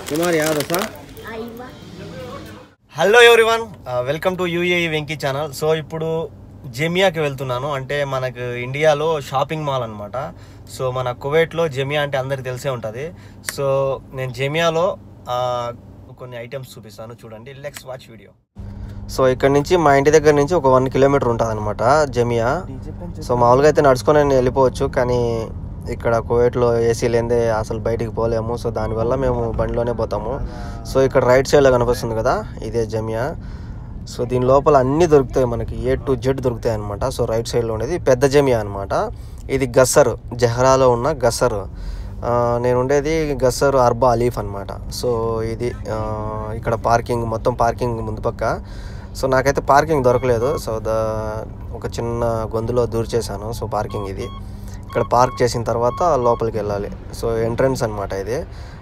Kumar Yadav sir Aiva. Hello everyone welcome to UAE Venky channel so ఇప్పుడు జెమియాకి వెళ్తున్నాను అంటే మనకు ఇండియాలో షాపింగ్ మాల్ అనమాట సో మన కువైట్లో జెమియా అంటే అందరికి తెలిసే ఉంటుంది సో నేను జెమియాలో ఆ, కొన్ని ఐటమ్స్ చూపిస్తాను చూడండి లెక్స్ వాచ్ వీడియో సో ఇక్కడ నుంచి మా ఇంటి దగ్గర నుంచి ఒక వన్ కిలోమీటర్ ఉంటుంది అనమాట జమియా సో మామూలుగా అయితే నడుచుకొని నేను వెళ్ళిపోవచ్చు కానీ ఇక్కడ కువైట్లో ఏసీ లేదే అసలు బయటికి పోలేము సో దానివల్ల మేము బండిలోనే పోతాము సో ఇక్కడ రైట్ సైడ్లో కనిపిస్తుంది కదా ఇదే జమియా సో దీని లోపల అన్నీ దొరుకుతాయి మనకి ఏ టు జెడ్ దొరుకుతాయి అనమాట సో రైట్ సైడ్లో ఉండేది పెద్ద జమియా అనమాట ఇది గస్సర్ జహ్రాలో ఉన్న గస్సర్ ఆ, నేను ఉండేది గస్సర్ అర్బా అలీఫ్ అనమాట సో ఇది ఆ, ఇక్కడ పార్కింగ్ మొత్తం పార్కింగ్ ముందు పక్క సో నాకైతే పార్కింగ్ దొరకలేదు సో ద ఒక చిన్న గొంతులో దూర్ చేశాను సో పార్కింగ్ ఇది ఇక్కడ పార్క్ చేసిన తర్వాత లోపలికి వెళ్ళాలి సో ఎంట్రన్స్ అనమాట ఇది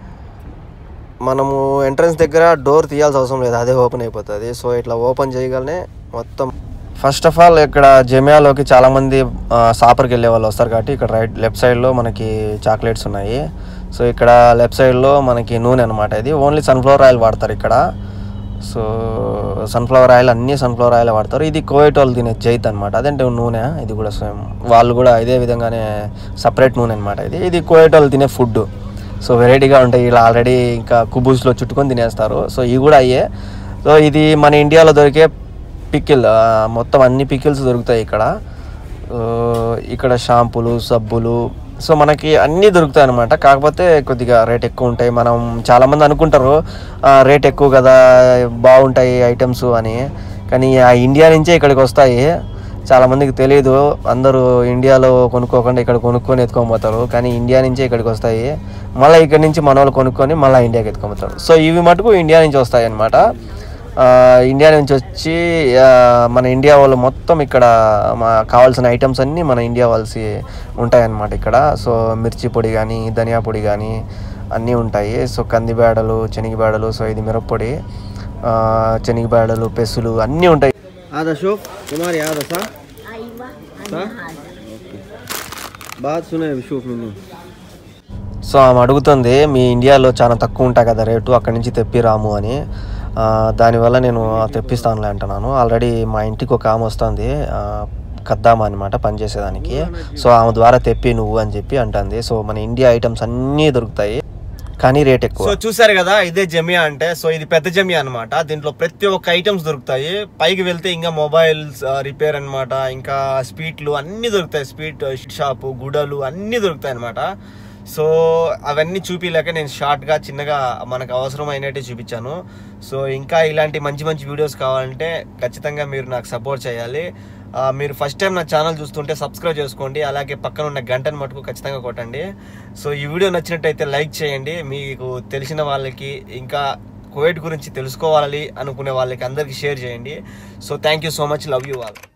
మనము ఎంట్రన్స్ దగ్గర డోర్ తీయాల్సిన అవసరం లేదు అదే ఓపెన్ అయిపోతుంది సో ఇట్లా ఓపెన్ చేయగలనే మొత్తం ఫస్ట్ ఆఫ్ ఆల్ ఇక్కడ జమియాలోకి చాలామంది సాపర్కి వెళ్ళే వాళ్ళు వస్తారు కాబట్టి ఇక్కడ రైట్ లెఫ్ట్ సైడ్లో మనకి చాక్లెట్స్ ఉన్నాయి సో ఇక్కడ లెఫ్ట్ సైడ్లో మనకి నూనె అనమాట ఇది ఓన్లీ సన్ఫ్లవర్ ఆయిల్ వాడతారు ఇక్కడ సో సన్ఫ్లవర్ ఆయిల్ అన్ని సన్ఫ్లవర్ ఆయిల్ వాడతారు ఇది కోవిట్ వాళ్ళు తినే జైత్ అనమాట అదంటే నూనె ఇది కూడా సేమ్ వాళ్ళు కూడా ఇదే విధంగానే సపరేట్ నూనె అనమాట ఇది ఇది కోవిట్ వాళ్ళు తినే ఫుడ్ సో వెరైటీగా ఉంటాయి ఇలా ఆల్రెడీ ఇంకా కుబూస్లో చుట్టుకొని తినేస్తారు సో ఇవి కూడా అయ్యే సో ఇది మన ఇండియాలో దొరికే పికిల్ మొత్తం అన్ని పికిల్స్ దొరుకుతాయి ఇక్కడ ఆ, ఇక్కడ షాంపూలు సబ్బులు సో మనకి అన్నీ దొరుకుతాయి అనమాట కాకపోతే కొద్దిగా రేట్ ఎక్కువ ఉంటాయి మనం చాలామంది అనుకుంటారు "ఆ, రేట్ ఎక్కువ కదా బాగుంటాయి ఐటమ్స్ అని కానీ ఆ ఇండియా నుంచే ఇక్కడికి వస్తాయి చాలామందికి తెలియదు అందరూ ఇండియాలో కొనుక్కోకుండా ఇక్కడ కొనుక్కొని ఎత్తుకొని పోతారు కానీ ఇండియా నుంచే ఇక్కడికి వస్తాయి మళ్ళీ ఇక్కడ నుంచి మన వాళ్ళు కొనుక్కొని మళ్ళీ ఇండియాకి ఎత్తుకొని పోతారు సో ఇవి మటుకు ఇండియా నుంచి వస్తాయి అనమాట ఇండియా నుంచి వచ్చి ఆ, మన ఇండియా వాళ్ళు మొత్తం ఇక్కడ మా కావాల్సిన ఐటమ్స్ అన్నీ మన ఇండియా వాళ్ళసి ఉంటాయన్నమాట ఇక్కడ సో మిర్చి పొడి కానీ ధనియా పొడి కానీ అన్నీ ఉంటాయి సో కంది బేడలు శనగ బేడలు సో ఇది మిరప్పొడి ఆ, శనగ బేడలు పెసులు అన్నీ ఉంటాయి आधा अशोक कुमार यादव सा Aiva. Sa? बात सुने अशोक मैंने సో ఆమె అడుగుతుంది మీ ఇండియాలో చాలా తక్కువ ఉంటాయి కదా రేటు అక్కడి నుంచి తెప్పి రాము అని ఆ, దానివల్ల నేను తెప్పిస్తానులే అంటున్నాను ఆల్రెడీ మా ఇంటికి ఒక ఆమె వస్తుంది ఆ, కద్దామా అనమాట పనిచేసేదానికి సో ఆమె ద్వారా తెప్పి నువ్వు అని చెప్పి అంటుంది సో మన ఇండియా ఐటమ్స్ అన్నీ దొరుకుతాయి కానీ రేట్ ఎక్కువ సో చూసారు కదా ఇదే జమియా అంటే సో ఇది పెద్ద జమియా అనమాట దీంట్లో ప్రతి ఒక్క ఐటమ్స్ దొరుకుతాయి పైకి వెళ్తే ఇంకా మొబైల్స్ రిపేర్ అన్నమాట ఇంకా స్పీట్లు అన్ని దొరుకుతాయి స్పీట్ షాప్ గుడలు అన్ని దొరుకుతాయి అనమాట సో అవన్నీ చూపించలేక నేను షార్ట్గా చిన్నగా మనకు అవసరమైనట్టే చూపించాను సో ఇంకా ఇలాంటి మంచి మంచి వీడియోస్ కావాలంటే ఖచ్చితంగా మీరు నాకు సపోర్ట్ చేయాలి ఆ, మీరు ఫస్ట్ టైం నా ఛానల్ చూస్తుంటే సబ్స్క్రైబ్ చేసుకోండి అలాగే పక్కన ఉన్న గంటను మటుకు ఖచ్చితంగా కొట్టండి సో ఈ వీడియో నచ్చినట్టయితే లైక్ చేయండి మీకు తెలిసిన వాళ్ళకి ఇంకా కువైట్ గురించి తెలుసుకోవాలి అనుకునే వాళ్ళకి అందరికీ షేర్ చేయండి so thank you so much love you all